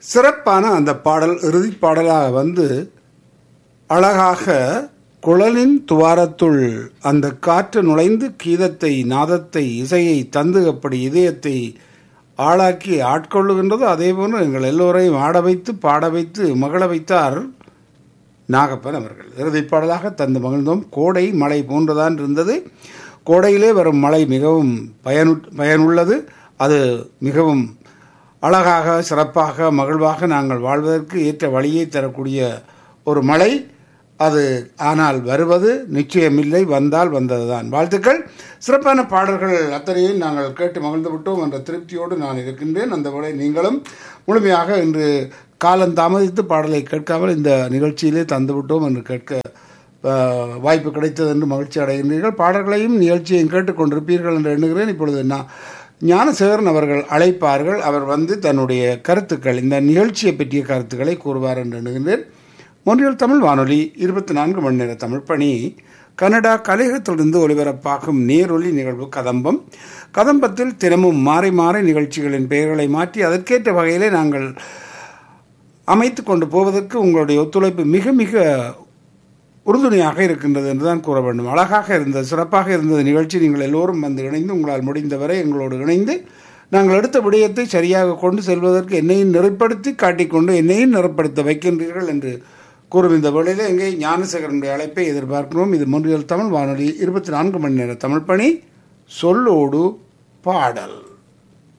சிறப்பான அந்த பாடல் இறுதிப் பாடலாக வந்து அழகாக குழலின் துவாரத்துள் அந்த காற்று நுழைந்து கீதத்தை நாதத்தை இசையை தந்து அப்படி இதயத்தை ஆளாக்கி ஆட்கொள்ளுகின்றது அதே போன்று எங்கள் எல்லோரையும் ஆட வைத்து பாட வைத்து மகள வைத்தார் நாகப்பன் அவர்கள் இறுதிப் பாடலாக தந்து மகிழ்ந்தோம் கோடை மழை போன்றுதான் இருந்தது கோடையிலே வரும் மழை மிகவும் பயனு பயனுள்ளது அது மிகவும் அழகாக சிறப்பாக மகிழ்வாக நாங்கள் வாழ்வதற்கு ஏற்ற வழியை தரக்கூடிய ஒரு மழை அது ஆனால் வருவது நிச்சயமில்லை வந்தால் வந்ததுதான் வாழ்த்துக்கள் சிறப்பான பாடல்கள் அத்தனையும் நாங்கள் கேட்டு மகிழ்ந்து விட்டோம் என்ற திருப்தியோடு நான் இருக்கின்றேன் அந்த வேளை நீங்களும் முழுமையாக இன்று காலம் தாமதித்து பாடலை கேட்காமல் இந்த நிகழ்ச்சியிலே தந்துவிட்டோம் என்று கேட்க அஹ், வாய்ப்பு கிடைத்தது என்று மகிழ்ச்சி அடைகின்றீர்கள் பாடல்களையும் நிகழ்ச்சியையும் கேட்டுக்கொண்டிருப்பீர்கள் என்று எண்ணுகிறேன் இப்பொழுது நான் ஞானசேகரன் அவர்கள் அழைப்பார்கள் அவர் வந்து தன்னுடைய கருத்துக்கள் இந்த நிகழ்ச்சியை பற்றிய கருத்துக்களை கூறுவார் என்று எண்ணுகின்றேன் மொன்றியல் தமிழ் வானொலி இருபத்தி நான்கு மணி நேர தமிழ் பணி கனடா கலையகத்திலிருந்து ஒலிபரப்பாகும் நேரொலி நிகழ்வு கதம்பம் கதம்பத்தில் தினமும் மாறி மாறி நிகழ்ச்சிகளின் பெயர்களை மாற்றி அதற்கேற்ற வகையிலே நாங்கள் அமைத்து கொண்டு போவதற்கு உங்களுடைய ஒத்துழைப்பு மிக மிக உறுதுணையாக இருக்கின்றது என்றுதான் கூற வேண்டும் அழகாக இருந்தது சிறப்பாக இருந்தது நிகழ்ச்சி நீங்கள் எல்லோரும் வந்து இணைந்து உங்களால் முடிந்தவரை எங்களோடு இணைந்து நாங்கள் எடுத்த விடயத்தை சரியாக கொண்டு செல்வதற்கு என்னையும் நெறிப்படுத்தி காட்டிக்கொண்டு என்னையும் நெறிப்படுத்த வைக்கின்றீர்கள் என்று கூறும் இந்த வேளையில் எங்கே ஞானசேகரனுடைய அழைப்பை எதிர்பார்க்கிறோம் இது முன்றியல் தமிழ் வானொலி இருபத்தி நான்கு மணி நேர தமிழ் பணி சொல்லோடு பாடல்